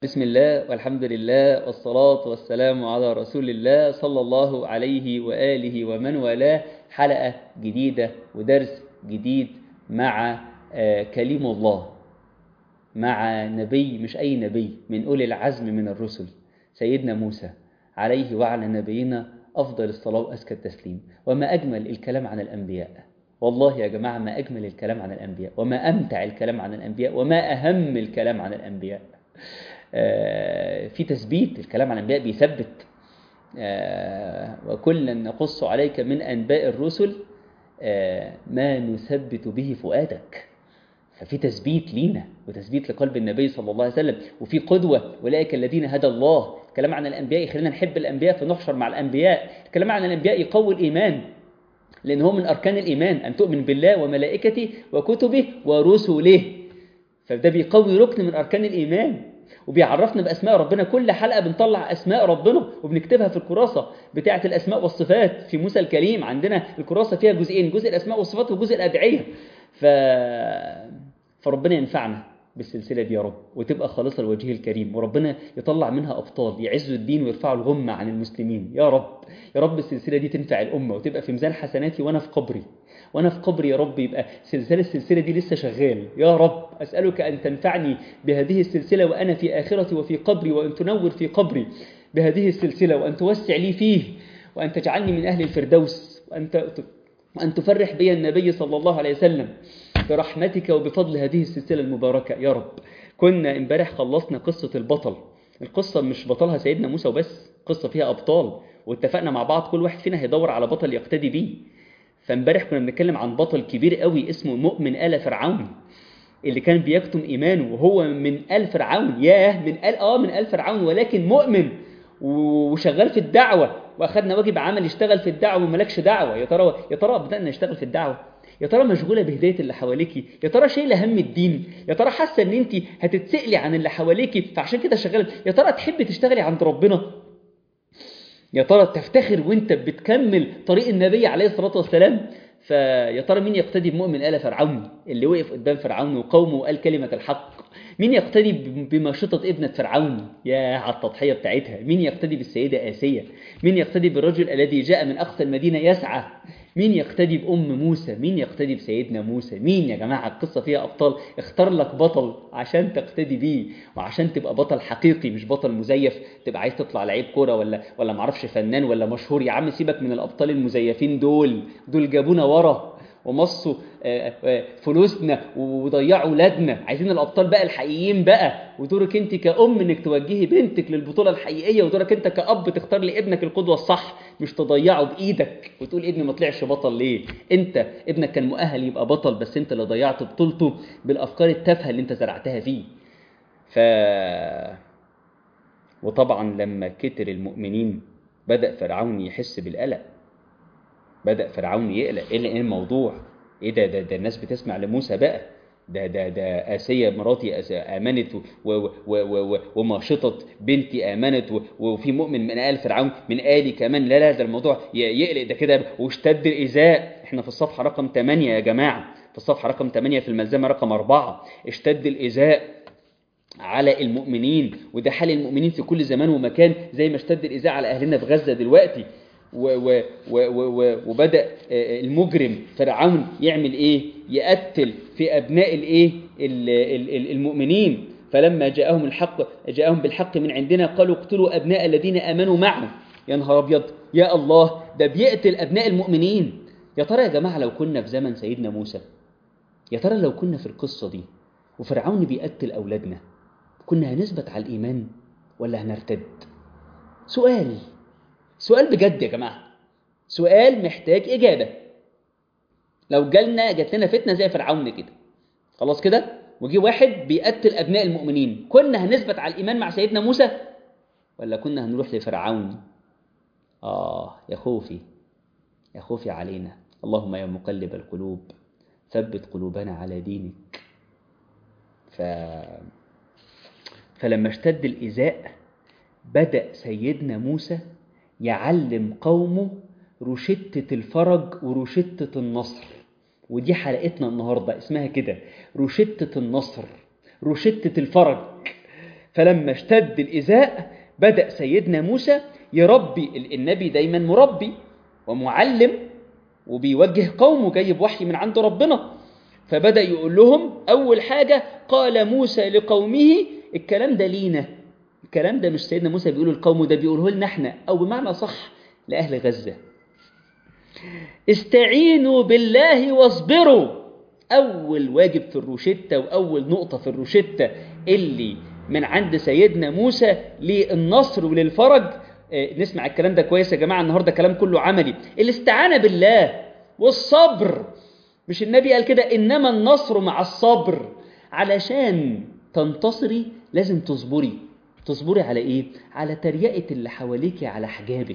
بسم الله والحمد لله والصلاة والسلام على رسول الله صلى الله عليه وآله ومن والاه حلقة جديدة ودرس جديد مع آه، كليم الله مع نبي مش أي نبي من أولي العزم من الرسل سيدنا موسى عليه وعلى نبينا أفضل الصلاة وأزكى التسليم وما أجمل الكلام عن الأنبياء والله يا جماعة ما أجمل الكلام عن الأنبياء وما أمتع الكلام عن الأنبياء وما أهم الكلام عن الأنبياء آه، في تثبيت الكلام عن الأنبياء بيثبت آه، وكلا نقص عليك من أنباء الرسل آه، ما نثبت به فؤادك ففي تثبيت لينا وتثبيت لقلب النبي صلى الله عليه وسلم وفي قدوة أولئك الذين هدى الله الكلام عن الأنبياء يخلينا نحب الأنبياء فنحشر مع الأنبياء الكلام عن الأنبياء يقوي الإيمان لأن هو من أركان الإيمان أن تؤمن بالله وملائكته وكتبه ورسله فده بيقوي ركن من أركان الإيمان وبيعرفنا بأسماء ربنا كل حلقة بنطلع أسماء ربنا وبنكتبها في الكراسة بتاعة الأسماء والصفات في موسى الكريم عندنا الكراسة فيها جزئين جزء الأسماء والصفات وجزء الأدعية ف... فربنا ينفعنا بالسلسلة دي يا رب وتبقى خالصة لوجهه الكريم وربنا يطلع منها أبطال يعزوا الدين ويرفعوا الغمة عن المسلمين يا رب يا رب السلسلة دي تنفع الأمة وتبقى في ميزان حسناتي وأنا في قبري وأنا في قبري يا رب يبقى سلسلة السلسلة دي لسه شغال يا رب أسألك أن تنفعني بهذه السلسلة وأنا في آخرتي وفي قبري وأن تنور في قبري بهذه السلسلة وأن توسع لي فيه وأن تجعلني من أهل الفردوس وأن وأن تفرح بي النبي صلى الله عليه وسلم برحمتك وبفضل هذه السلسلة المباركة يا رب كنا امبارح خلصنا قصة البطل القصة مش بطلها سيدنا موسى وبس قصة فيها أبطال واتفقنا مع بعض كل واحد فينا هيدور على بطل يقتدي بيه فامبارح كنا بنتكلم عن بطل كبير قوي اسمه مؤمن آل فرعون اللي كان بيكتم إيمانه وهو من آل فرعون ياه من آل آه من آل فرعون ولكن مؤمن وشغال في الدعوة واخدنا واجب عمل يشتغل في الدعوة وملكش دعوة يا ترى يا ترى بدأنا نشتغل في الدعوة يا ترى مشغولة بهداية اللي حواليكي يا ترى شايلة هم الدين يا ترى حاسة ان انت هتتسألي عن اللي حواليكي فعشان كده شغالة يا ترى تحبي تشتغلي عند ربنا يا ترى تفتخر وانت بتكمل طريق النبي عليه الصلاة والسلام فيا ترى مين يقتدي بمؤمن آل فرعون اللي وقف قدام فرعون وقومه وقال كلمة الحق مين يقتدي بماشطة ابنة فرعون يا على التضحية بتاعتها مين يقتدي بالسيدة آسية مين يقتدي بالرجل الذي جاء من أقصى المدينة يسعى مين يقتدي بأم موسى مين يقتدي بسيدنا موسى مين يا جماعة القصة فيها أبطال اختار لك بطل عشان تقتدي بيه وعشان تبقى بطل حقيقي مش بطل مزيف تبقى عايز تطلع لعيب كورة ولا ولا معرفش فنان ولا مشهور يا عم سيبك من الأبطال المزيفين دول دول جابونا ورا ومصوا فلوسنا وضيعوا ولادنا عايزين الابطال بقى الحقيقيين بقى ودورك انت كأم انك توجهي بنتك للبطولة الحقيقية ودورك انت كأب تختار لابنك القدوة الصح مش تضيعه بايدك وتقول ابني ما طلعش بطل ليه انت ابنك كان مؤهل يبقى بطل بس انت اللي ضيعت بطولته بالافكار التافهة اللي انت زرعتها فيه ف وطبعا لما كتر المؤمنين بدأ فرعون يحس بالقلق بدأ فرعون يقلق ايه الموضوع ايه ده ده, ده الناس بتسمع لموسى بقى ده ده ده آسية مراتي آمنت و و و و وماشطة بنتي آمنت وفي مؤمن من آل فرعون من آلي كمان لا لا ده الموضوع يقلق ده كده واشتد الإزاء احنا في الصفحة رقم 8 يا جماعة في الصفحة رقم 8 في الملزمة رقم 4 اشتد الإزاء على المؤمنين وده حال المؤمنين في كل زمان ومكان زي ما اشتد الإزاء على أهلنا في غزة دلوقتي و و و و وبدأ المجرم فرعون يعمل ايه يقتل في ابناء الايه المؤمنين فلما جاءهم الحق جاءهم بالحق من عندنا قالوا اقتلوا ابناء الذين امنوا معه يا نهار ابيض يا الله ده بيقتل ابناء المؤمنين يا ترى يا جماعه لو كنا في زمن سيدنا موسى يا ترى لو كنا في القصه دي وفرعون بيقتل اولادنا كنا هنثبت على الايمان ولا هنرتد سؤال سؤال بجد يا جماعة سؤال محتاج إجابة لو جالنا جات لنا فتنة زي فرعون كده خلاص كده وجي واحد بيقتل أبناء المؤمنين كنا هنثبت على الإيمان مع سيدنا موسى ولا كنا هنروح لفرعون آه يا خوفي يا خوفي علينا اللهم يا مقلب القلوب ثبت قلوبنا على دينك ف... فلما اشتد الإزاء بدأ سيدنا موسى يعلم قومه روشتة الفرج وروشتة النصر ودي حلقتنا النهاردة اسمها كده روشتة النصر روشتة الفرج فلما اشتد الإزاء بدأ سيدنا موسى يربي النبي دايما مربي ومعلم وبيوجه قومه جايب وحي من عند ربنا فبدأ يقول لهم أول حاجة قال موسى لقومه الكلام ده لينا الكلام ده مش سيدنا موسى بيقوله لقومه ده بيقوله لنا احنا أو بمعنى صح لأهل غزة استعينوا بالله واصبروا أول واجب في الروشتة وأول نقطة في الروشتة اللي من عند سيدنا موسى للنصر وللفرج نسمع الكلام ده كويس يا جماعة النهاردة كلام كله عملي الاستعانة بالله والصبر مش النبي قال كده إنما النصر مع الصبر علشان تنتصري لازم تصبري تصبري على إيه؟ على تريقة اللي حواليك على حجابك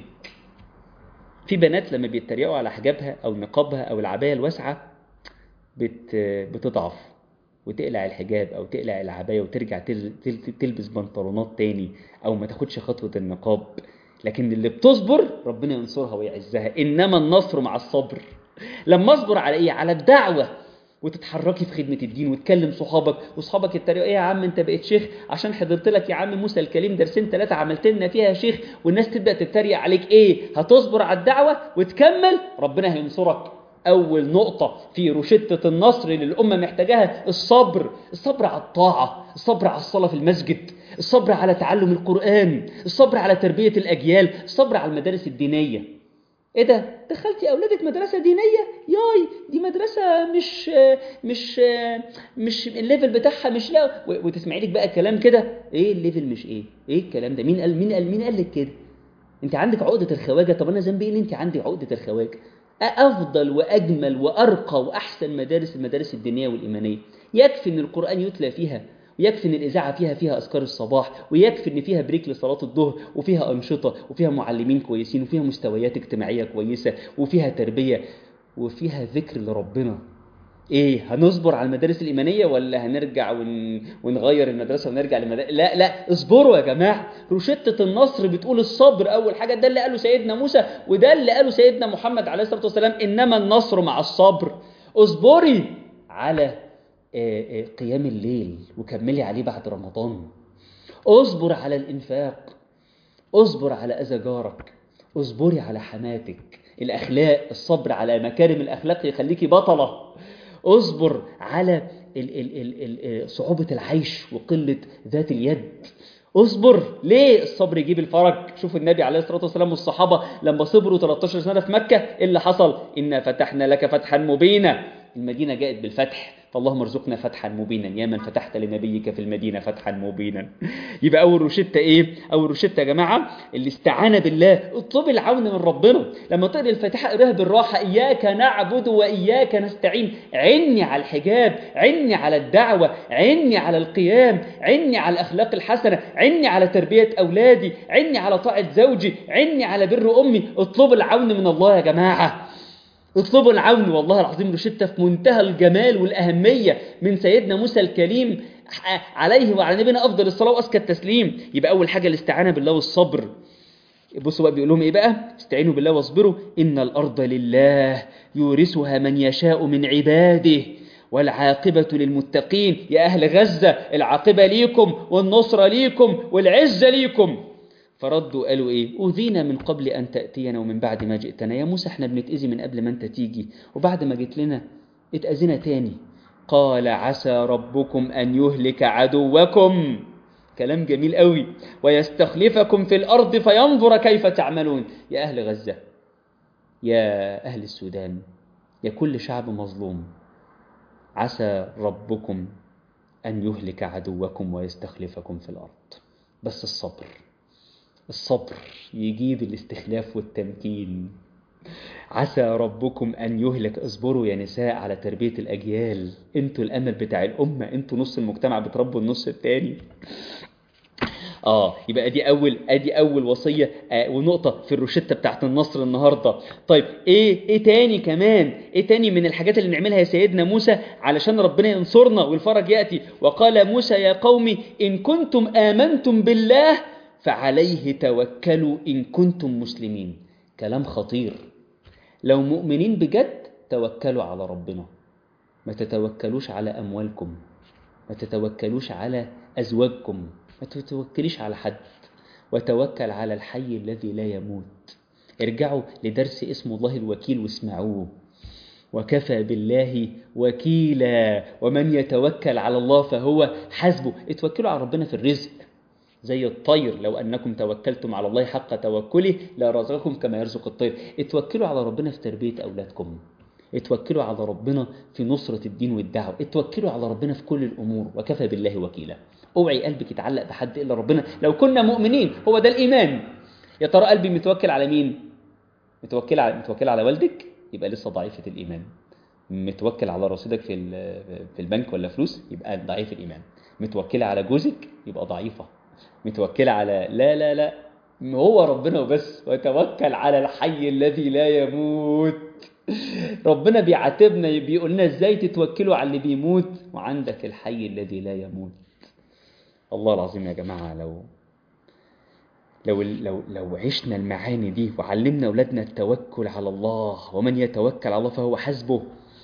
في بنات لما بيتريقوا على حجابها أو نقابها أو العباية الواسعة بت... بتضعف وتقلع الحجاب أو تقلع العباية وترجع تل... تل... تلبس بنطلونات تاني أو ما تاخدش خطوة النقاب لكن اللي بتصبر ربنا ينصرها ويعزها إنما النصر مع الصبر لما اصبر على ايه على الدعوه وتتحركي في خدمه الدين وتكلم صحابك واصحابك يتريقوا ايه يا عم انت بقيت شيخ عشان حضرت لك يا عم موسى الكليم درسين ثلاثه عملت لنا فيها شيخ والناس تبدا تتريق عليك ايه هتصبر على الدعوه وتكمل ربنا هينصرك اول نقطه في روشته النصر اللي الامه محتاجاها الصبر الصبر على الطاعه الصبر على الصلاه في المسجد الصبر على تعلم القران الصبر على تربيه الاجيال الصبر على المدارس الدينيه ايه ده دخلتي اولادك مدرسه دينيه ياي دي مدرسه مش مش مش الليفل بتاعها مش لا وتسمعي لك بقى كلام كده ايه الليفل مش ايه ايه الكلام ده مين قال مين قال مين قال لك كده انت عندك عقده الخواجه طب انا ذنبي ايه ان انت عندك عقده الخواجه افضل واجمل وارقى واحسن مدارس المدارس الدينيه والايمانيه يكفي ان القران يتلى فيها ويكفي ان الاذاعه فيها فيها اذكار الصباح ويكفي ان فيها بريك لصلاه الظهر وفيها انشطه وفيها معلمين كويسين وفيها مستويات اجتماعيه كويسه وفيها تربيه وفيها ذكر لربنا ايه هنصبر على المدارس الايمانيه ولا هنرجع ون... ونغير المدرسه ونرجع للمدارس لا لا اصبروا يا جماعه روشته النصر بتقول الصبر اول حاجه ده اللي قاله سيدنا موسى وده اللي قاله سيدنا محمد عليه الصلاه والسلام انما النصر مع الصبر اصبري على قيام الليل وكملي عليه بعد رمضان اصبر على الانفاق اصبر اذى على جارك اصبري على حماتك الاخلاق الصبر على مكارم الاخلاق يخليكي بطله اصبر على ال ال ال ال صعوبة العيش وقلة ذات اليد اصبر ليه الصبر يجيب الفرج شوف النبي عليه الصلاة والسلام والصحابة لما صبروا 13 سنة في مكة ايه اللي حصل إنا فتحنا لك فتحا مبينا المدينة جاءت بالفتح فاللهم ارزقنا فتحا مبينا يا من فتحت لنبيك في المدينة فتحا مبينا يبقى أول روشتة إيه؟ أول روشتة يا جماعة الاستعانة بالله اطلب العون من ربنا لما تقرأ الفاتحة اقراها بالراحة إياك نعبد وإياك نستعين عني على الحجاب عني على الدعوة عني على القيام عني على الأخلاق الحسنة عني على تربية أولادي عني على طاعة زوجي عني على بر أمي اطلب العون من الله يا جماعة اطلبوا العون والله العظيم روشتة في منتهى الجمال والأهمية من سيدنا موسى الكريم عليه وعلى نبينا أفضل الصلاة وأزكى التسليم يبقى أول حاجة الاستعانة بالله والصبر بصوا بقى بيقول لهم ايه بقى استعينوا بالله واصبروا ان الارض لله يورثها من يشاء من عباده والعاقبة للمتقين يا أهل غزة العاقبة ليكم والنصرة ليكم والعزة ليكم فردوا قالوا ايه اوذينا من قبل ان تاتينا ومن بعد ما جئتنا يا موسى احنا بنتاذي من قبل ما انت تيجي وبعد ما جيت لنا اتاذينا تاني قال عسى ربكم ان يهلك عدوكم كلام جميل قوي ويستخلفكم في الارض فينظر كيف تعملون يا اهل غزه يا اهل السودان يا كل شعب مظلوم عسى ربكم ان يهلك عدوكم ويستخلفكم في الارض بس الصبر الصبر يجيب الاستخلاف والتمكين عسى ربكم أن يهلك اصبروا يا نساء على تربية الأجيال انتوا الأمل بتاع الأمة انتوا نص المجتمع بتربوا النص التاني اه يبقى دي اول ادي اول وصيه آه ونقطه في الروشته بتاعت النصر النهارده طيب ايه ايه تاني كمان ايه تاني من الحاجات اللي نعملها يا سيدنا موسى علشان ربنا ينصرنا والفرج ياتي وقال موسى يا قوم ان كنتم امنتم بالله فعليه توكلوا إن كنتم مسلمين كلام خطير لو مؤمنين بجد توكلوا على ربنا ما تتوكلوش على أموالكم ما تتوكلوش على أزواجكم ما تتوكليش على حد وتوكل على الحي الذي لا يموت ارجعوا لدرس اسم الله الوكيل واسمعوه وكفى بالله وكيلا ومن يتوكل على الله فهو حسبه اتوكلوا على ربنا في الرزق زي الطير لو أنكم توكلتم على الله حق توكله لرزقكم كما يرزق الطير اتوكلوا على ربنا في تربية أولادكم اتوكلوا على ربنا في نصرة الدين والدعوة اتوكلوا على ربنا في كل الأمور وكفى بالله وكيلا اوعي قلبك يتعلق بحد إلا ربنا لو كنا مؤمنين هو ده الإيمان يا ترى قلبي متوكل على مين متوكل على متوكل على والدك يبقى لسه ضعيفة الإيمان متوكل على رصيدك في في البنك ولا فلوس يبقى ضعيف الإيمان متوكلة على جوزك يبقى ضعيفة متوكلة على لا لا لا هو ربنا وبس وتوكل على الحي الذي لا يموت ربنا بيعاتبنا بيقول لنا ازاي تتوكلوا على اللي بيموت وعندك الحي الذي لا يموت الله العظيم يا جماعة لو لو لو لو عشنا المعاني دي وعلمنا اولادنا التوكل على الله ومن يتوكل على الله فهو حسبه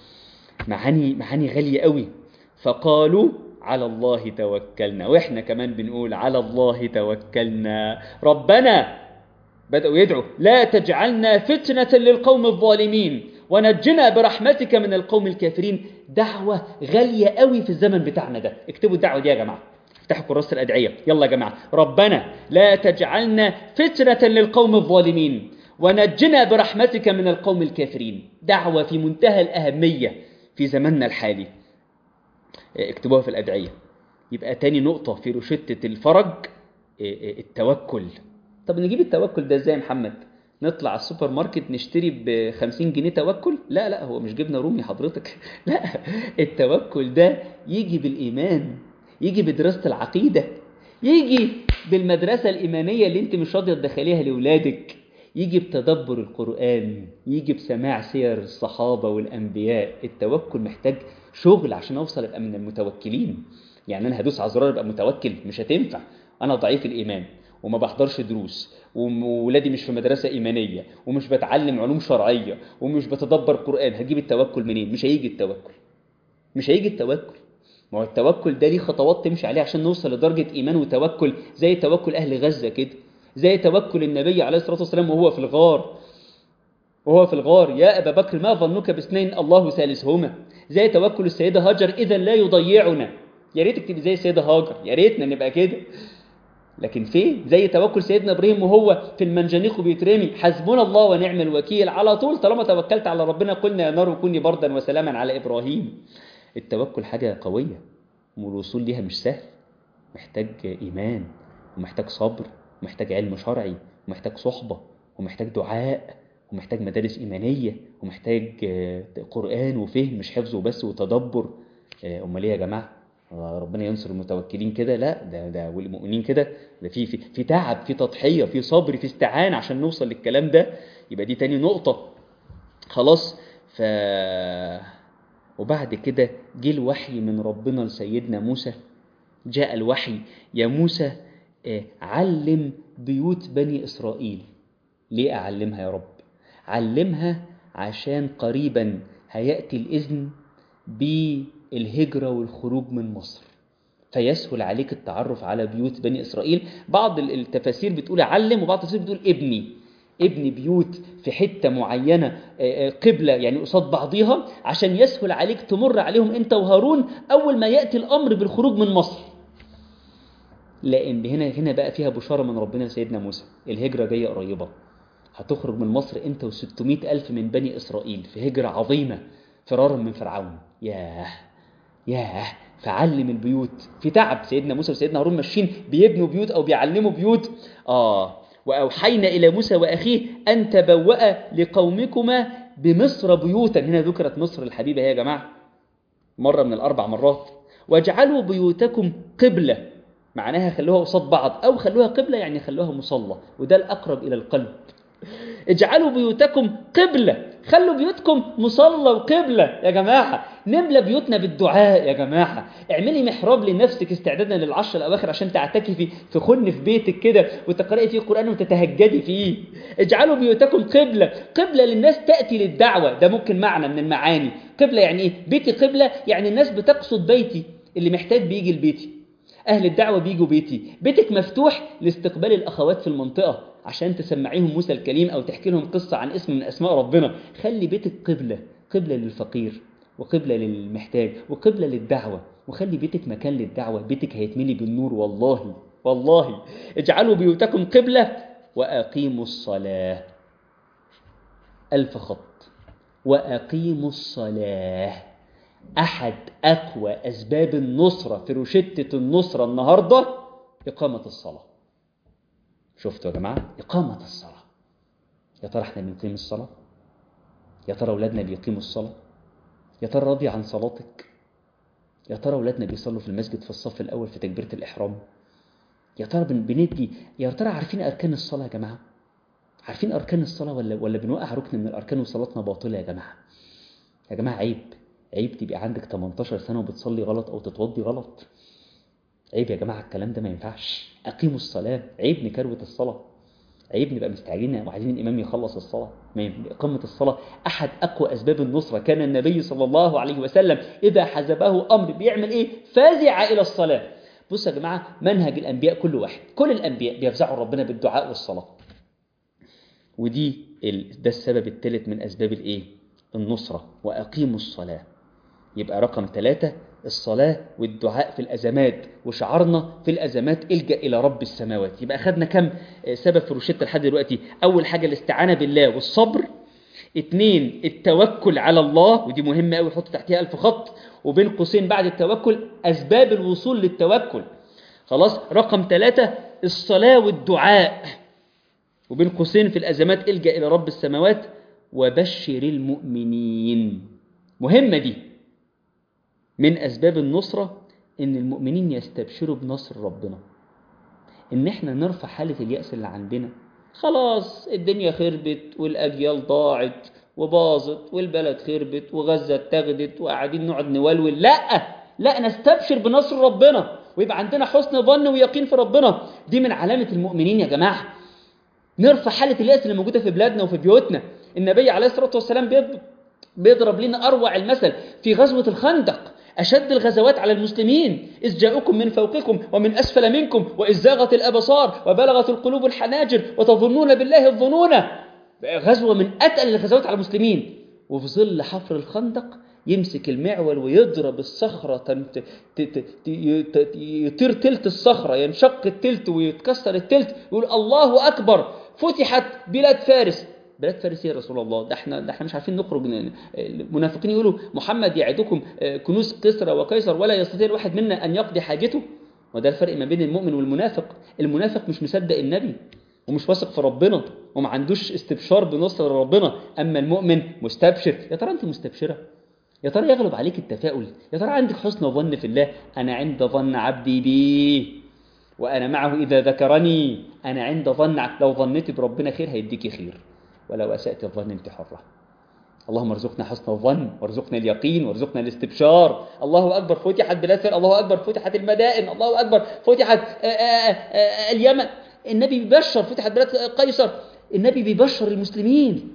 معاني معاني غالية قوي فقالوا على الله توكلنا واحنا كمان بنقول على الله توكلنا ربنا بدأوا يدعوا لا تجعلنا فتنة للقوم الظالمين ونجنا برحمتك من القوم الكافرين دعوة غالية قوي في الزمن بتاعنا ده اكتبوا الدعوة دي يا جماعة افتحوا كراسة الأدعية يلا يا جماعة ربنا لا تجعلنا فتنة للقوم الظالمين ونجنا برحمتك من القوم الكافرين دعوة في منتهى الأهمية في زماننا الحالي اكتبوها في الأدعية يبقى تاني نقطة في روشتة الفرج التوكل طب نجيب التوكل ده ازاي يا محمد نطلع على السوبر ماركت نشتري ب 50 جنيه توكل لا لا هو مش جبنه رومي حضرتك لا التوكل ده يجي بالإيمان يجي بدراسة العقيدة يجي بالمدرسة الإيمانية اللي انت مش راضية تدخليها لأولادك يجي بتدبر القرآن يجي بسماع سير الصحابة والأنبياء التوكل محتاج شغل عشان أوصل أبقى من المتوكلين يعني أنا هدوس على زرار أبقى متوكل مش هتنفع أنا ضعيف الإيمان وما بحضرش دروس وولادي مش في مدرسة إيمانية ومش بتعلم علوم شرعية ومش بتدبر قرآن هجيب التوكل منين مش هيجي التوكل مش هيجي التوكل ما هو التوكل ده ليه خطوات تمشي عليه عشان نوصل لدرجة إيمان وتوكل زي توكل أهل غزة كده زي توكل النبي عليه الصلاة والسلام وهو في الغار وهو في الغار يا أبا بكر ما ظنك باثنين الله ثالثهما زي توكل السيدة هاجر إذا لا يضيعنا يا ريتك تبقى زي السيدة هاجر يا ريتنا نبقى كده لكن فين زي توكل سيدنا ابراهيم وهو في المنجنيق وبيترمي حسبنا الله ونعم الوكيل على طول طالما توكلت على ربنا قلنا يا نار كوني بردا وسلاما على ابراهيم التوكل حاجه قويه والوصول ليها مش سهل محتاج ايمان ومحتاج صبر ومحتاج علم شرعي ومحتاج صحبه ومحتاج دعاء ومحتاج مدارس ايمانيه ومحتاج قران وفهم مش حفظ وبس وتدبر امال ايه يا جماعه ربنا ينصر المتوكلين كده لا ده ده والمؤمنين كده ده في في في تعب في تضحيه في صبر في استعانه عشان نوصل للكلام ده يبقى دي تاني نقطه خلاص ف وبعد كده جه الوحي من ربنا لسيدنا موسى جاء الوحي يا موسى علم بيوت بني اسرائيل ليه اعلمها يا رب علمها عشان قريبا هياتي الاذن بالهجرة والخروج من مصر فيسهل عليك التعرف على بيوت بني إسرائيل بعض التفاسير بتقول علم وبعض التفاسير بتقول ابني ابني بيوت في حتة معينة قبلة يعني قصاد بعضيها عشان يسهل عليك تمر عليهم انت وهارون أول ما يأتي الأمر بالخروج من مصر لأن هنا هنا بقى فيها بشارة من ربنا لسيدنا موسى الهجرة جاية قريبة هتخرج من مصر انت و600 ألف من بني إسرائيل في هجرة عظيمة فرارا من فرعون ياه ياه فعلم البيوت في تعب سيدنا موسى وسيدنا هارون ماشيين بيبنوا بيوت او بيعلموا بيوت اه واوحينا الى موسى واخيه ان تبوأ لقومكما بمصر بيوتا هنا ذكرت مصر الحبيبه هي يا جماعه مره من الاربع مرات واجعلوا بيوتكم قبله معناها خلوها قصاد بعض او خلوها قبله يعني خلوها مصلى وده الاقرب الى القلب اجعلوا بيوتكم قبلة خلوا بيوتكم مصلى وقبلة يا جماعة نملى بيوتنا بالدعاء يا جماعة اعملي محراب لنفسك استعدادا للعشر الأواخر عشان تعتكفي في خن في بيتك كده وتقرأي فيه قرآن وتتهجدي فيه اجعلوا بيوتكم قبلة قبلة للناس تأتي للدعوة ده ممكن معنى من المعاني قبلة يعني ايه بيتي قبلة يعني الناس بتقصد بيتي اللي محتاج بيجي لبيتي أهل الدعوة بيجوا بيتي بيتك مفتوح لاستقبال الأخوات في المنطقة عشان تسمعيهم موسى الكليم أو تحكي لهم قصة عن اسم من أسماء ربنا خلي بيتك قبلة قبلة للفقير وقبلة للمحتاج وقبلة للدعوة وخلي بيتك مكان للدعوة بيتك هيتملي بالنور والله والله اجعلوا بيوتكم قبلة وأقيموا الصلاة ألف خط وأقيموا الصلاة أحد أقوى أسباب النصرة في روشتة النصرة النهاردة إقامة الصلاة شفتوا يا جماعة إقامة الصلاة يا ترى احنا بنقيم الصلاة يا ترى أولادنا بيقيموا الصلاة يا ترى راضي عن صلاتك يا ترى أولادنا بيصلوا في المسجد في الصف الأول في تكبيرة الإحرام يا ترى بندي يا ترى عارفين أركان الصلاة يا جماعة عارفين أركان الصلاة ولا ولا بنوقع ركن من الأركان وصلاتنا باطلة يا جماعة يا جماعة عيب عيب تبقى عندك 18 سنة وبتصلي غلط أو تتوضي غلط عيب يا جماعة الكلام ده ما ينفعش أقيموا الصلاة عيب نكروت الصلاة عيب نبقى مستعجلين وعايزين الإمام يخلص الصلاة ما إقامة الصلاة أحد أقوى أسباب النصرة كان النبي صلى الله عليه وسلم إذا حزبه أمر بيعمل إيه فازع إلى الصلاة بصوا يا جماعة منهج الأنبياء كل واحد كل الأنبياء بيفزعوا ربنا بالدعاء والصلاة ودي ده السبب الثالث من أسباب الإيه النصرة وأقيموا الصلاة يبقى رقم ثلاثة الصلاة والدعاء في الأزمات وشعارنا في الأزمات الجأ إلى رب السماوات يبقى أخذنا كم سبب في روشتة لحد دلوقتي أول حاجة الاستعانة بالله والصبر اتنين التوكل على الله ودي مهمة أوي حط تحتها ألف خط وبين قوسين بعد التوكل أسباب الوصول للتوكل خلاص رقم ثلاثة الصلاة والدعاء وبين قوسين في الأزمات الجأ إلى رب السماوات وبشر المؤمنين مهمة دي من أسباب النصرة إن المؤمنين يستبشروا بنصر ربنا إن إحنا نرفع حالة اليأس اللي عندنا خلاص الدنيا خربت والأجيال ضاعت وباظت والبلد خربت وغزة اتخذت وقاعدين نقعد نولول لا لا نستبشر بنصر ربنا ويبقى عندنا حسن ظن ويقين في ربنا دي من علامة المؤمنين يا جماعة نرفع حالة اليأس اللي موجودة في بلادنا وفي بيوتنا النبي عليه الصلاة والسلام بيضرب لنا أروع المثل في غزوة الخندق أشد الغزوات على المسلمين إذ جاءكم من فوقكم ومن أسفل منكم وإذ زاغت الأبصار وبلغت القلوب الحناجر وتظنون بالله الظنون غزوة من أتقل الغزوات على المسلمين وفي ظل حفر الخندق يمسك المعول ويضرب الصخرة يطير تلت الصخرة ينشق التلت ويتكسر التلت يقول الله أكبر فتحت بلاد فارس بلاد فارس يا رسول الله ده احنا ده احنا مش عارفين نخرج المنافقين يقولوا محمد يعدكم كنوز كسرى وقيصر ولا يستطيع الواحد منا ان يقضي حاجته وده الفرق ما بين المؤمن والمنافق المنافق مش مصدق النبي ومش واثق في ربنا وما عندوش استبشار بنصر ربنا اما المؤمن مستبشر يا ترى انت مستبشره يا ترى يغلب عليك التفاؤل يا ترى عندك حسن ظن في الله انا عند ظن عبدي بي وانا معه اذا ذكرني انا عند ظن لو ظنيت بربنا خير هيديكي خير ولو أسأت الظن انت حرة اللهم ارزقنا حسن الظن وارزقنا اليقين وارزقنا الاستبشار الله أكبر فتحت بلاد فرق الله أكبر فتحت المدائن الله أكبر فتحت آآ آآ اليمن النبي بيبشر فتحت بلاد قيصر النبي بيبشر المسلمين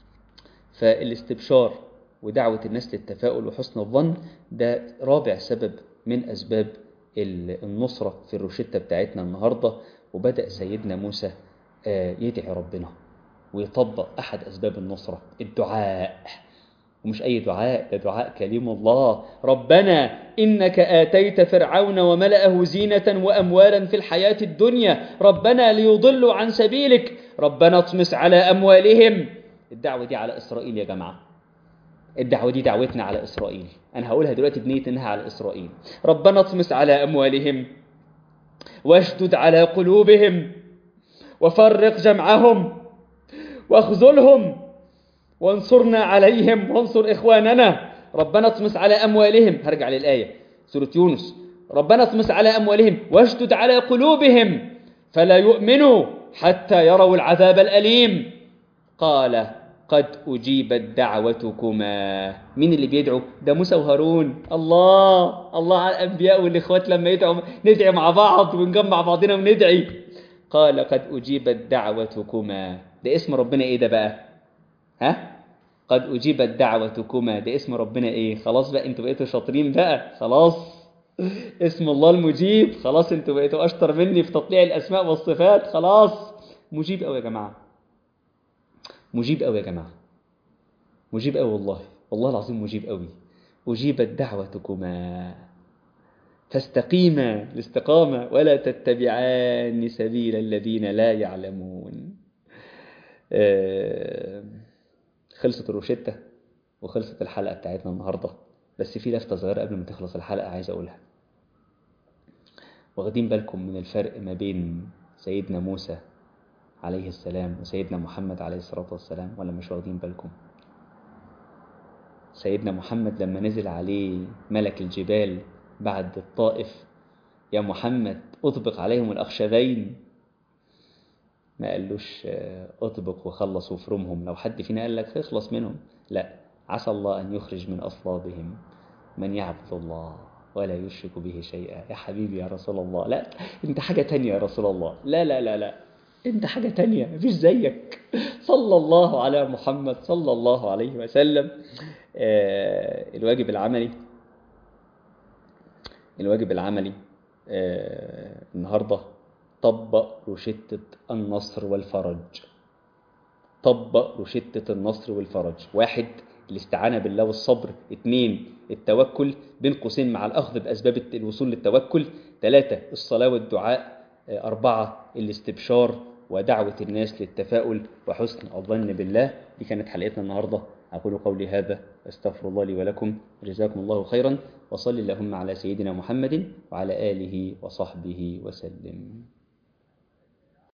فالاستبشار ودعوة الناس للتفاؤل وحسن الظن ده رابع سبب من أسباب النصرة في الروشتة بتاعتنا النهاردة وبدأ سيدنا موسى يدعي ربنا ويطبق أحد أسباب النصرة الدعاء ومش أي دعاء ده دعاء كليم الله ربنا إنك آتيت فرعون وملأه زينة وأموالا في الحياة الدنيا ربنا ليضلوا عن سبيلك ربنا اطمس على أموالهم الدعوة دي على إسرائيل يا جماعة الدعوة دي دعوتنا على إسرائيل أنا هقولها دلوقتي بنية إنها على إسرائيل ربنا اطمس على أموالهم واشدد على قلوبهم وفرق جمعهم واخذلهم وانصرنا عليهم وانصر إخواننا ربنا اطمس على أموالهم هرجع للآية سورة يونس ربنا اطمس على أموالهم واشدد على قلوبهم فلا يؤمنوا حتى يروا العذاب الأليم قال قد أجيبت دعوتكما مين اللي بيدعو ده موسى وهارون الله الله على الأنبياء والإخوات لما يدعوا ندعي مع بعض ونجمع بعضنا وندعي قال قد أجيبت دعوتكما ده اسم ربنا ايه ده بقى ها قد أجيبت دعوتكما ده اسم ربنا ايه خلاص بقى انتوا بقيتوا شاطرين بقى خلاص اسم الله المجيب خلاص انتوا بقيتوا اشطر مني في تطليع الاسماء والصفات خلاص مجيب قوي يا جماعه مجيب قوي يا جماعه مجيب قوي والله والله العظيم مجيب قوي اجيبت دعوتكما فاستقيما الاستقامه ولا تتبعان سبيل الذين لا يعلمون آه خلصت الروشته وخلصت الحلقه بتاعتنا النهارده بس في لفته صغيره قبل ما تخلص الحلقه عايز اقولها واخدين بالكم من الفرق ما بين سيدنا موسى عليه السلام وسيدنا محمد عليه الصلاة والسلام ولا مش واخدين بالكم سيدنا محمد لما نزل عليه ملك الجبال بعد الطائف يا محمد أطبق عليهم الأخشبين ما قالوش أطبق وخلص وفرمهم لو حد فينا قال لك اخلص منهم لا عسى الله أن يخرج من أصلابهم من يعبد الله ولا يشرك به شيئا يا حبيبي يا رسول الله لا انت حاجة تانية يا رسول الله لا لا لا لا انت حاجة تانية مفيش زيك صلى الله على محمد صلى الله عليه وسلم آه الواجب العملي الواجب العملي آه النهاردة طبق روشتة النصر والفرج طبق روشتة النصر والفرج واحد الاستعانة بالله والصبر اثنين التوكل بين قوسين مع الأخذ بأسباب الوصول للتوكل ثلاثة الصلاة والدعاء أربعة الاستبشار ودعوة الناس للتفاؤل وحسن الظن بالله دي كانت حلقتنا النهاردة أقول قولي هذا أستغفر الله لي ولكم جزاكم الله خيرا وصل اللهم على سيدنا محمد وعلى آله وصحبه وسلم